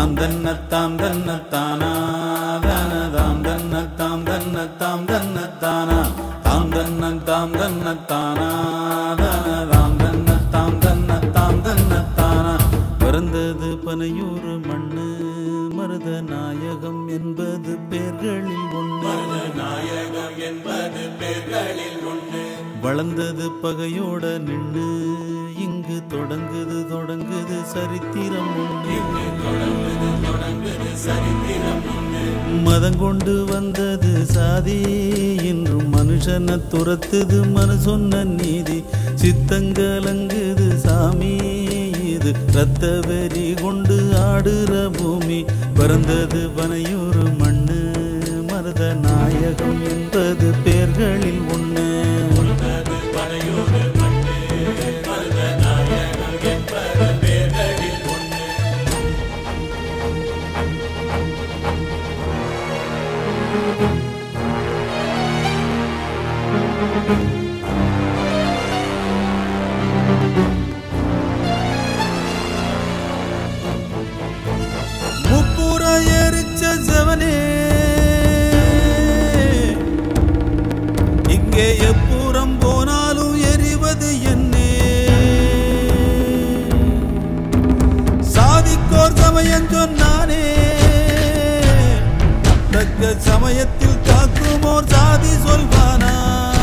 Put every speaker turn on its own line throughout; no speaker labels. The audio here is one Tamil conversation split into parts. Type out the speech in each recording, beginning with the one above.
தாம் தன்ன தாம் தன்ன தானா தான தாம் தன்ன தாம் தன்ன தாம் தன்ன தானா தாம் தன்ன தாம் தன்ன தானா தான தாம் தன்ன தாம் தன்ன தாம் தன்ன தானா பிறந்தது பனையூர் மண்ணு மருத நாயகம் என்பது பேர்களில் ஒன்று
நாயகம் என்பது பேர்களில் ஒன்று
வளர்ந்தது பகையோட நின்னு இங்கு தொடங்குது தொடங்குது சரித்திரம் ஒன்று
தொடங்குது தொடங்குது சரித்திரம் ஒன்று
மதம் கொண்டு வந்தது சாதி இன்றும் மனுஷனை துரத்துது மனு சொன்ன நீதி சித்தங்கலங்குது சாமி இது ரத்த வெறி கொண்டு ஆடுற பூமி பிறந்தது பனையூர் மண்ணு மருத நாயகம் என்பது பேர்களில் ஒன்று
அது பனையூர் மண்ணு மருத நாயகம் என்பது பேர்களில் ஒன்று
முப்புற எரிச்ச செவனே இங்கே எப்புறம் போனாலும் எரிவது என்னே சாதிக்கோர் சமயம் சொன்னானே தக்க சமயத்தில் காக்குமோர் சாதி சொல்வானா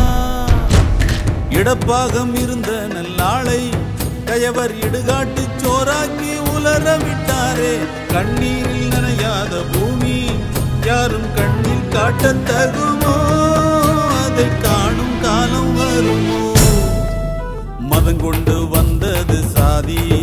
இடப்பாகம் இருந்த நல்லாளை கயவர் இடுகாட்டு சோறாக்கி உலர விட்டாரே கண்ணீரில் நனையாத பூமி யாரும் கண்ணில் காட்டத் தகுமோ அதை காணும் காலம் வருமோ மதம் கொண்டு வந்தது சாதி